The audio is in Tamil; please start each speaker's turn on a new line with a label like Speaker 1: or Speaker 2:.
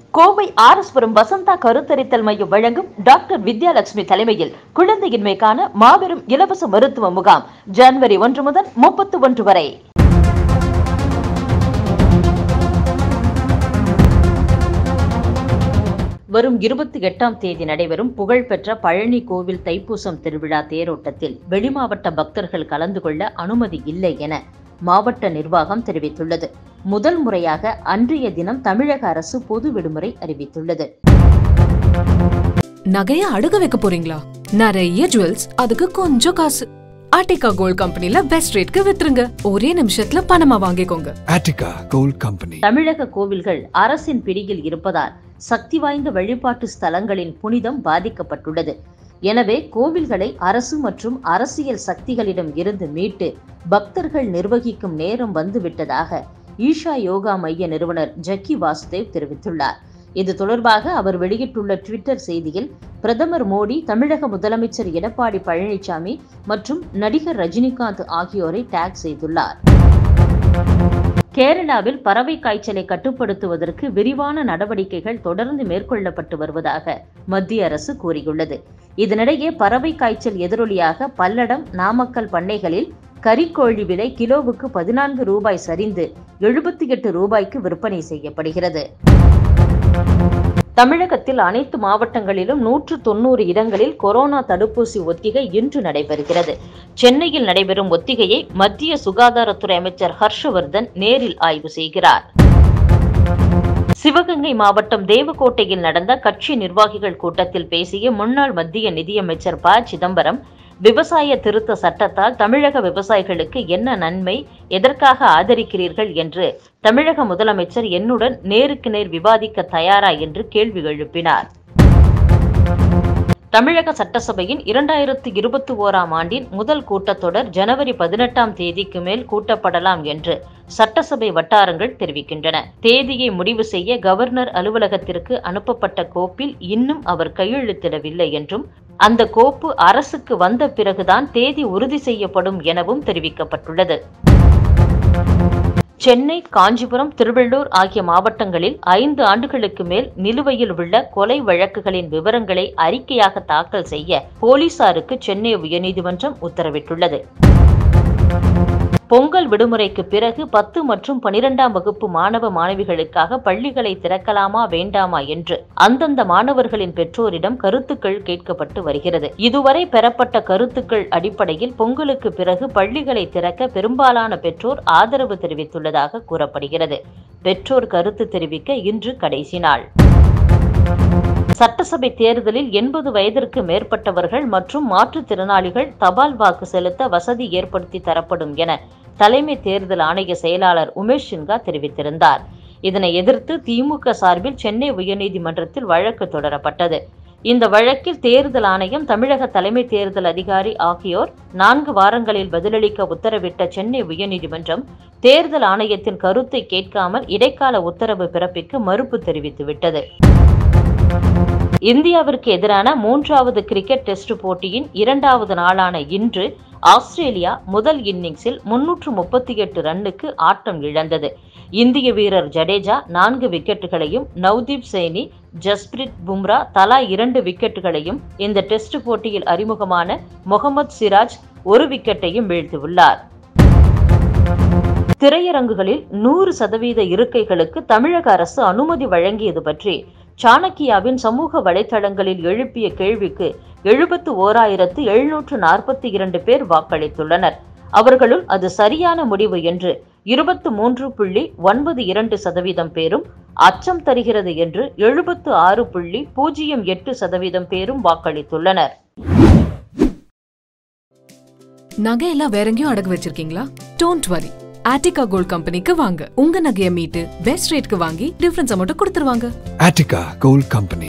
Speaker 1: கோவை ஆர்எஸ்புரம் வசந்தா கருத்தரித்தல் மையம் வழங்கும் டாக்டர் வித்யாலட்சுமி தலைமையில் குழந்தையின்மைக்கான மாபெரும் இலவச மருத்துவ முகாம் ஜனவரி ஒன்று முதல் முப்பத்தி ஒன்று வரை வரும் இருபத்தி எட்டாம் தேதி நடைபெறும் புகழ்பெற்ற பழனி கோவில் தைப்பூசம் திருவிழா தேரோட்டத்தில் வெளிமாவட்ட பக்தர்கள் கலந்து கொள்ள அனுமதி இல்லை என மாவட்ட நிர்வாகம் தெரிவித்துள்ளது முதல் முறையாக அன்றைய தினம் தமிழக அரசு பொது விடுமுறை அறிவித்துள்ளது
Speaker 2: நகைய அடகு வைக்க போறீங்களா நிறைய ஜுவல்ஸ் அதுக்கு கொஞ்சம் காசு ஆர்டிகா கோல்ட் கம்பெனில பெஸ்ட் ரேட்க்கு வித்துருங்க ஒரே நிமிஷத்துல பணமா வாங்கிக்கோங்க
Speaker 3: Attica Gold Company.
Speaker 1: தமிழக கோவில்கள் அரசின் பிடியில் இருப்பதால் சக்தி வாய்ந்த வழிபாட்டு ஸ்தலங்களின் புனிதம் பாதிக்கப்பட்டுள்ளது எனவே கோவில்களை அரசு மற்றும் அரசியல் சக்திகளிடம் இருந்து மீட்டு பக்தர்கள் நிர்வகிக்கும் நேரம் வந்துவிட்டதாக ஈஷா யோகா மைய நிறுவனர் ஜக்கி வாசுதேவ் தெரிவித்துள்ளார் இது தொடர்பாக அவர் வெளியிட்டுள்ள ட்விட்டர் செய்தியில் பிரதமர் மோடி தமிழக முதலமைச்சர் எடப்பாடி பழனிசாமி மற்றும் நடிகர் ரஜினிகாந்த் ஆகியோரை டேக் செய்துள்ளார் கேரளாவில் பறவை காய்ச்சலை கட்டுப்படுத்துவதற்கு விரிவான நடவடிக்கைகள் தொடர்ந்து மேற்கொள்ளப்பட்டு வருவதாக மத்திய அரசு கூறியுள்ளது இதனிடையே பறவை காய்ச்சல் எதிரொலியாக பல்லடம் நாமக்கல் பண்ணைகளில் கறிக்கோழி விலை கிலோவுக்கு பதினான்கு ரூபாய் சரிந்து எழுபத்தி எட்டு ரூபாய்க்கு விற்பனை செய்யப்படுகிறது தமிழகத்தில் அனைத்து மாவட்டங்களிலும் நூற்று தொண்ணூறு இடங்களில் கொரோனா தடுப்பூசி ஒத்திகை இன்று நடைபெறுகிறது சென்னையில் நடைபெறும் ஒத்திகையை மத்திய சுகாதாரத்துறை அமைச்சர் ஹர்ஷவர்தன் நேரில் ஆய்வு செய்கிறார் சிவகங்கை மாவட்டம் தேவக்கோட்டையில் நடந்த கட்சி நிர்வாகிகள் கூட்டத்தில் பேசிய முன்னாள் மத்திய நிதியமைச்சர் ப சிதம்பரம் விவசாய திருத்த சட்டத்தால் தமிழக விவசாயிகளுக்கு என்ன நன்மை எதற்காக ஆதரிக்கிறீர்கள் என்று தமிழக முதலமைச்சர் என்னுடன் நேருக்கு நேர் விவாதிக்க தயாரா என்று கேள்வி எழுப்பினார் தமிழக சட்டசபையின் இரண்டாயிரத்து இருபத்தி ஓராம் ஆண்டின் முதல் கூட்டத்தொடர் ஜனவரி பதினெட்டாம் தேதிக்கு மேல் கூட்டப்படலாம் என்று சட்டசபை வட்டாரங்கள் தெரிவிக்கின்றன தேதியை முடிவு செய்ய கவர்னர் அலுவலகத்திற்கு அனுப்பப்பட்ட கோப்பில் இன்னும் அவர் கையெழுத்திடவில்லை என்றும் அந்த கோப்பு அரசுக்கு வந்த பிறகுதான் தேதி உறுதி செய்யப்படும் எனவும் தெரிவிக்கப்பட்டுள்ளது சென்னை காஞ்சிபுரம் திருவள்ளூர் ஆகிய மாவட்டங்களில் ஐந்து ஆண்டுகளுக்கு மேல் நிலுவையில் உள்ள கொலை வழக்குகளின் விவரங்களை அறிக்கையாக தாக்கல் செய்ய போலீசாருக்கு சென்னை உயர்நீதிமன்றம் உத்தரவிட்டுள்ளது பொங்கல் விடுமுறைக்கு பிறகு பத்து மற்றும் பனிரெண்டாம் வகுப்பு மாணவ மாணவிகளுக்காக பள்ளிகளை திறக்கலாமா வேண்டாமா என்று அந்தந்த மாணவர்களின் பெற்றோரிடம் கருத்துக்கள் கேட்கப்பட்டு வருகிறது இதுவரை பெறப்பட்ட கருத்துக்கள் அடிப்படையில் பொங்கலுக்கு பிறகு பள்ளிகளை திறக்க பெரும்பாலான பெற்றோர் ஆதரவு தெரிவித்துள்ளதாக கூறப்படுகிறது பெற்றோர் கருத்து தெரிவிக்க இன்று கடைசி நாள் சட்டசபை தேர்தலில் எண்பது வயதிற்கு மேற்பட்டவர்கள் மற்றும் மாற்றுத்திறனாளிகள் தபால் வாக்கு செலுத்த வசதி ஏற்படுத்தி தரப்படும் என தலைமை தேர்தல் ஆணைய செயலாளர் உமேஷ் சின்ஹா தெரிவித்திருந்தார் இதனை எதிர்த்து திமுக சார்பில் சென்னை உயர்நீதிமன்றத்தில் வழக்கு தொடரப்பட்டது இந்த வழக்கில் தேர்தல் ஆணையம் தமிழக தலைமை தேர்தல் அதிகாரி ஆகியோர் நான்கு வாரங்களில் பதிலளிக்க உத்தரவிட்ட சென்னை உயர்நீதிமன்றம் தேர்தல் ஆணையத்தின் கருத்தை கேட்காமல் இடைக்கால உத்தரவு பிறப்பிக்க மறுப்பு தெரிவித்துவிட்டது இந்தியாவிற்கு எதிரான மூன்றாவது கிரிக்கெட் டெஸ்ட் போட்டியின் இரண்டாவது நாளான இன்று ஆஸ்திரேலியா முதல் இன்னிங்ஸில் முன்னூற்று முப்பத்தி எட்டு ரன்னுக்கு ஆட்டம் இழந்தது இந்திய வீரர் ஜடேஜா நான்கு விக்கெட்டுகளையும் நவ்தீப் சைனி ஜஸ்பிரித் பும்ரா தலா இரண்டு விக்கெட்டுகளையும் இந்த டெஸ்ட் போட்டியில் அறிமுகமான முகமது சிராஜ் ஒரு விக்கெட்டையும் வீழ்த்தியுள்ளார் திரையரங்குகளில் நூறு சதவீத இருக்கைகளுக்கு தமிழக அரசு அனுமதி வழங்கியது பற்றி சாணக்கியாவின் சமூக வலைதளங்களில் எழுப்பிய கேள்விக்கு எழுபத்து ஓராயிரத்து எழுநூற்று நாற்பத்தி இரண்டு பேர் வாக்களித்துள்ளனர் அவர்களுள் அது சரியான முடிவு என்று இருபத்து மூன்று புள்ளி ஒன்பது இரண்டு சதவீதம் பேரும் அச்சம் தருகிறது என்று எழுபத்து ஆறு புள்ளி பூஜ்ஜியம் எட்டு சதவீதம் பேரும் வாக்களித்துள்ளனர்
Speaker 2: நகையெல்லாம் வேற எங்கேயும் அடகு வச்சிருக்கீங்களா டோன்ட் வரி ஆர்டிகா கோல்ட் கம்பெனிக்கு வாங்க உங்க நகைய மீட்டு பெஸ்ட் ரேட்க்கு வாங்கி டிஃபரன்ஸ் அமௌண்ட் கொடுத்துருவாங்க
Speaker 3: Attica Gold Company.